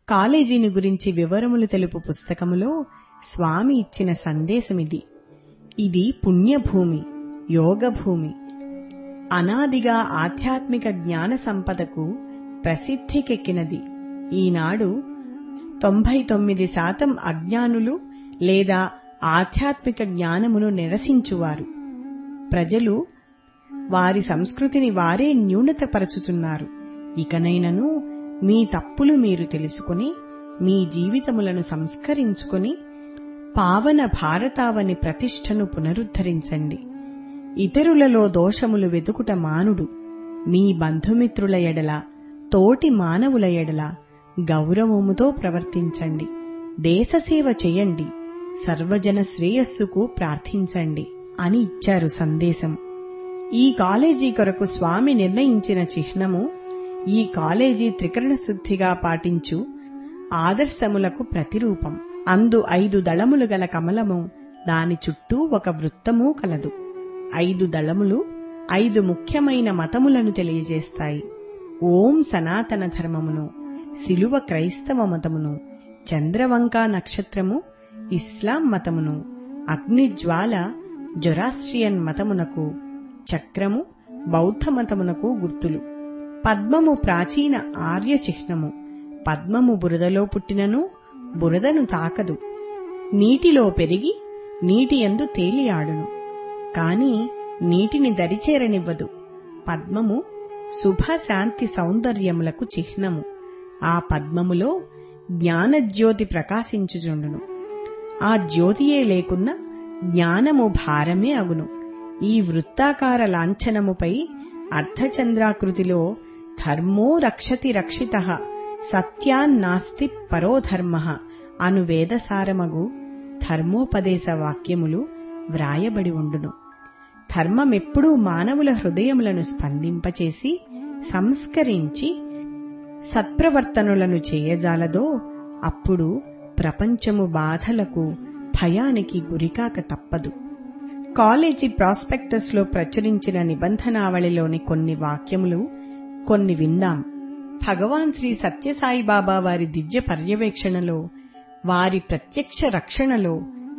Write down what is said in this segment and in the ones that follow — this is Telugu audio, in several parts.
కాలేజీని గురించి వివరములు తెలుపు పుస్తకములో స్వామి ఇచ్చిన సందేశమిది ఇది పుణ్యభూమి యోగభూమి అనాదిగా ఆధ్యాత్మిక జ్ఞాన సంపదకు ప్రసిద్ధికెక్కినది ఈనాడు తొంభై తొమ్మిది శాతం అజ్ఞానులు లేదా ఆధ్యాత్మిక జ్ఞానమును నిరసించువారు ప్రజలు వారి సంస్కృతిని వారే న్యూనతపరచుచున్నారు ఇకనైనను మీ తప్పులు మీరు తెలుసుకుని మీ జీవితములను సంస్కరించుకుని పావన భారతావని ప్రతిష్టను పునరుద్ధరించండి ఇతరులలో దోషములు వెతుకుట మానుడు మీ బంధుమిత్రుల ఎడల తోటి మానవుల ఎడల గౌరవముతో ప్రవర్తించండి దేశసేవ చేయండి సర్వజన శ్రేయస్సుకు ప్రార్థించండి అని ఇచ్చారు సందేశం ఈ కాలేజీ కొరకు స్వామి నిర్ణయించిన చిహ్నము ఈ కాలేజీ త్రికరణ శుద్ధిగా పాటించు ఆదర్శములకు ప్రతిరూపం అందు ఐదు దళములు గల కమలము దాని చుట్టూ ఒక వృత్తము కలదు ఐదు దళములు ఐదు ముఖ్యమైన మతములను తెలియజేస్తాయి ఓం సనాతన ధర్మమును శిలువ క్రైస్తవ మతమును చంద్రవంక నక్షత్రము ఇస్లాం మతమును అగ్నిజ్వాల జొరాస్ట్రియన్ మతమునకు చక్రము బౌద్ధ మతమునకు గుర్తులు పద్మము ప్రాచీన ఆర్య చిహ్నము పద్మము బురదలో పుట్టినను బురదను తాకదు నీటిలో పెరిగి నీటి ఎందు తేలియాడును కాని నీటిని దరిచేరనివ్వదు పద్మము శుభ శాంతి సౌందర్యములకు చిహ్నము ఆ పద్మములో జ్ఞానజ్యోతి ప్రకాశించుచుండును ఆ జ్యోతియే లేకున్నా జ్ఞానము భారమే అగును ఈ వృత్తాకార లాంఛనముపై అర్ధచంద్రాకృతిలో ధర్మో రక్షతి రక్షిత సత్యాన్నాస్తి పరోధర్మ అను వేదసారమగు ధర్మోపదేశ వాక్యములు వ్రాయబడి ఉండును ధర్మమెప్పుడూ మానవుల హృదయములను స్పందింపచేసి సంస్కరించి సత్ప్రవర్తనులను చేయజాలదో అప్పుడు ప్రపంచము బాధలకు భయానికి గురికాక తప్పదు కాలేజీ ప్రాస్పెక్టస్ లో ప్రచురించిన నిబంధనావళిలోని కొన్ని వాక్యములు కొన్ని విందాం భగవాన్ శ్రీ సత్యసాయిబాబా వారి దివ్య పర్యవేక్షణలో వారి ప్రత్యక్ష రక్షణలో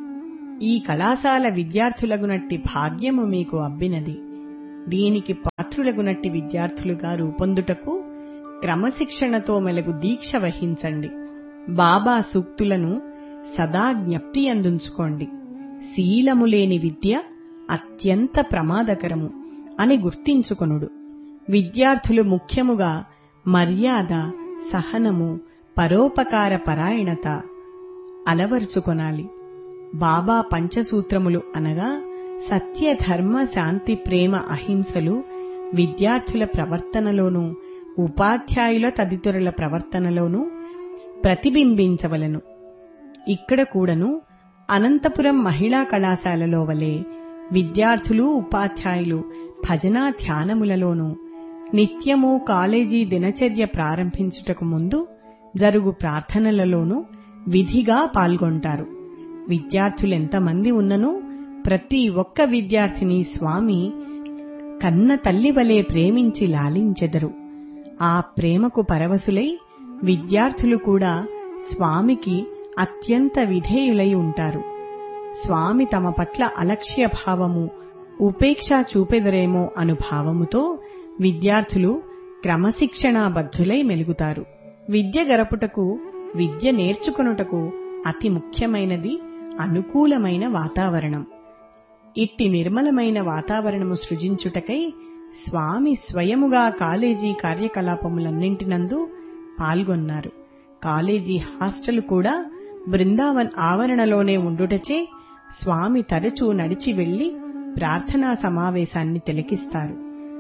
ఈ కళాశాల విద్యార్థులగునట్టి భాగ్యము మీకు అబ్బినది దీనికి పాత్రులగునట్టి విద్యార్థులుగా రూపొందుటకు క్రమశిక్షణతో మెలగు దీక్ష వహించండి బాబా సూక్తులను సదా జ్ఞప్తి అందించుకోండి శీలము లేని విద్య అత్యంత ప్రమాదకరము అని గుర్తించుకొనుడు విద్యార్థులు ముఖ్యముగా మర్యాద సహనము పరోపకార పరాయణత అలవర్చుకొనాలి బాబా పంచసూత్రములు అనగా సత్య ధర్మ శాంతి ప్రేమ అహింసలు విద్యార్థుల ప్రవర్తనలోనూ ఉపాధ్యాయుల తదితరుల ప్రవర్తనలోనూ ప్రతిబింబించవలను ఇక్కడ కూడాను అనంతపురం మహిళా కళాశాలలో వలె విద్యార్థులు ఉపాధ్యాయులు భజనా ధ్యానములలోనూ నిత్యము కాలేజీ దినచర్య ప్రారంభించుటకు ముందు జరుగు ప్రార్థనలలోనూ విధిగా పాల్గొంటారు విద్యార్థులెంతమంది ఉన్ననూ ప్రతి ఒక్క విద్యార్థిని స్వామి కన్న తల్లి వలె ప్రేమించి లాలించెదరు ఆ ప్రేమకు పరవశులై విద్యార్థులు కూడా స్వామికి అత్యంత విధేయులై ఉంటారు స్వామి తమ పట్ల అలక్ష్య భావము ఉపేక్ష చూపెదరేమో అను భావముతో విద్యార్థులు క్రమశిక్షణాబద్ధులై మెలుగుతారు విద్య గరపుటకు విద్య నేర్చుకొనుటకు అతి ముఖ్యమైనది అనుకూలమైన వాతావరణం ఇట్టి నిర్మలమైన వాతావరణము సృజించుటకై స్వామి స్వయముగా కాలేజీ కార్యకలాపములన్నింటినందు పాల్గొన్నారు కాలేజీ హాస్టల్ కూడా బృందావన్ ఆవరణలోనే ఉండుటచే స్వామి తరచూ నడిచి వెళ్లి ప్రార్థనా సమావేశాన్ని తిలకిస్తారు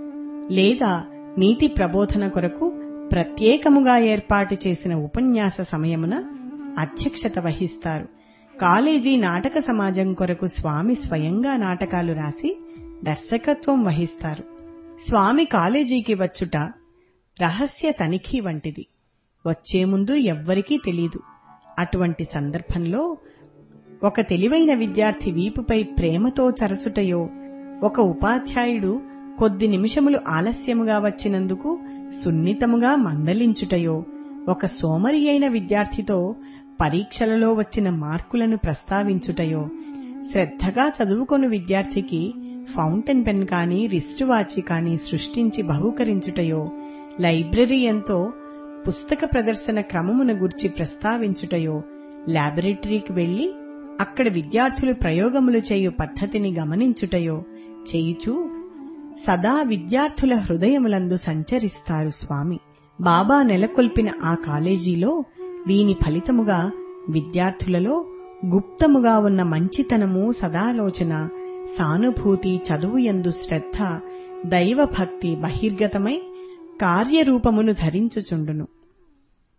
లేదా నీతి ప్రబోధన కొరకు ప్రత్యేకముగా ఏర్పాటు చేసిన ఉపన్యాస సమయమున అధ్యక్షత వహిస్తారు కాలేజీ నాటక సమాజం కొరకు స్వామి స్వయంగా నాటకాలు రాసి దర్శకత్వం వహిస్తారు స్వామి కాలేజీకి వచ్చుట రహస్య తనిఖీ వంటిది వచ్చే ముందు ఎవ్వరికీ తెలీదు అటువంటి సందర్భంలో ఒక తెలివైన విద్యార్థి వీపుపై ప్రేమతో చరసుటయో ఒక ఉపాధ్యాయుడు కొద్ది నిమిషములు ఆలస్యముగా వచ్చినందుకు సున్నితముగా మందలించుటయో ఒక సోమరి అయిన విద్యార్థితో పరీక్షలలో వచ్చిన మార్కులను ప్రస్తావించుటయో శ్రద్ధగా చదువుకొను విద్యార్థికి ఫౌంటైన్ పెన్ కానీ రిస్ట్ వాచి కానీ సృష్టించి బహూకరించుటయో లైబ్రరీ ఎంతో పుస్తక ప్రదర్శన క్రమమును గుర్చి ప్రస్తావించుటయో లాబొరేటరీకి వెళ్లి అక్కడ విద్యార్థులు ప్రయోగములు చేయు పద్ధతిని గమనించుటయో చేయుచూ సదా విద్యార్థుల హృదయములందు సంచరిస్తారు స్వామి బాబా నెలకొల్పిన ఆ కాలేజీలో దీని ఫలితముగా విద్యార్థులలో గుప్తముగా ఉన్న మంచితనము సదాలోచన సానుభూతి చదువు యందు శ్రద్ధ దైవభక్తి బహిర్గతమై కార్యరూపమును ధరించుచుండును